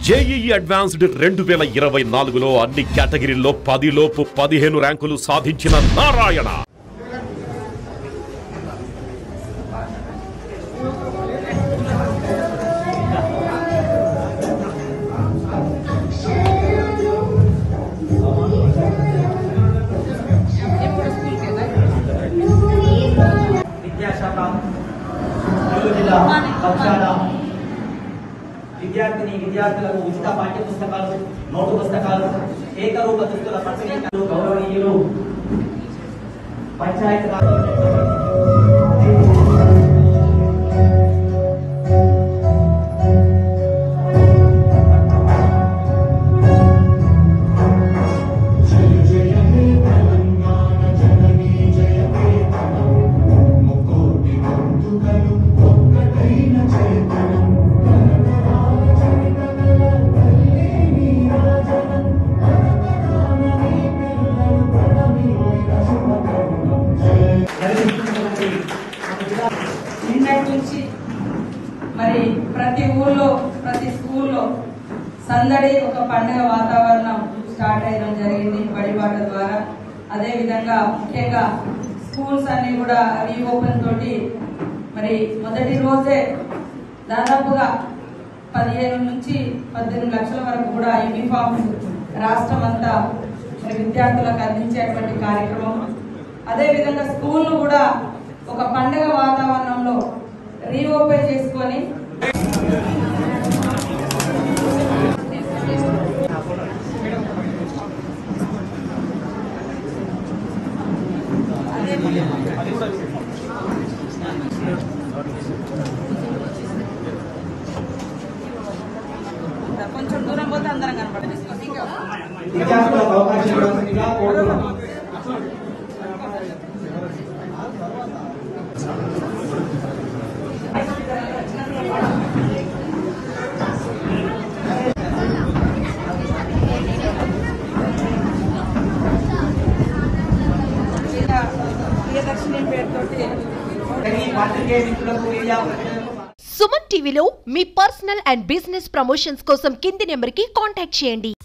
JEE advanced రెండు వేల ఇరవై నాలుగులో అన్ని కేటగిరీల్లో పదిలోపు పదిహేను ర్యాంకులు సాధించిన నారాయణ విద్యాశాఖ నెల్లూరు జిల్లా పక్షాన విద్యార్థిని విద్యార్థులకు ఉచిత పాఠ్య పుస్తకాలు నోటు పుస్తకాలు ఏకరూప దుస్తుల పంపిణీ గౌరవనీయులు పంచాయత్ రాజ్ నిర్వహించినటువంటి మన జిల్లా నిన్నటి నుంచి మరి ప్రతి ఊళ్ళో ప్రతి స్కూల్లో సందడి ఒక పండుగ వాతావరణం స్టార్ట్ అయ్యడం జరిగింది బడిబాట ద్వారా అదే విధంగా ముఖ్యంగా స్కూల్స్ అన్ని కూడా రీఓపెన్ తోటి మరి మొదటి రోజే దాదాపుగా పదిహేను నుంచి పద్దెనిమిది లక్షల వరకు కూడా యూనిఫామ్స్ రాష్ట్రం అంతా మరి విద్యార్థులకు అందించేటువంటి కార్యక్రమం అదే విధంగా స్కూల్ కూడా ఒక పండుగ వాతావరణంలో రీఓపెన్ చేసుకొని కొంచెం దూరం పోతే అందరం కనపడదు విద్యార్థులకు అవకాశం ఇవ్వాల్సిందిగా కోరుతున్నాం ప్రియదర్శిని పేరుతోటి ఈ పాత్రికేయ మిత్రులకు మీడియా ప్రతినిధులకు సుమన్ టీవీలో మీ పర్సనల్ అండ్ బిజినెస్ ప్రమోషన్స్ కోసం కింది నెంబర్కి కాంటాక్ట్ చేయండి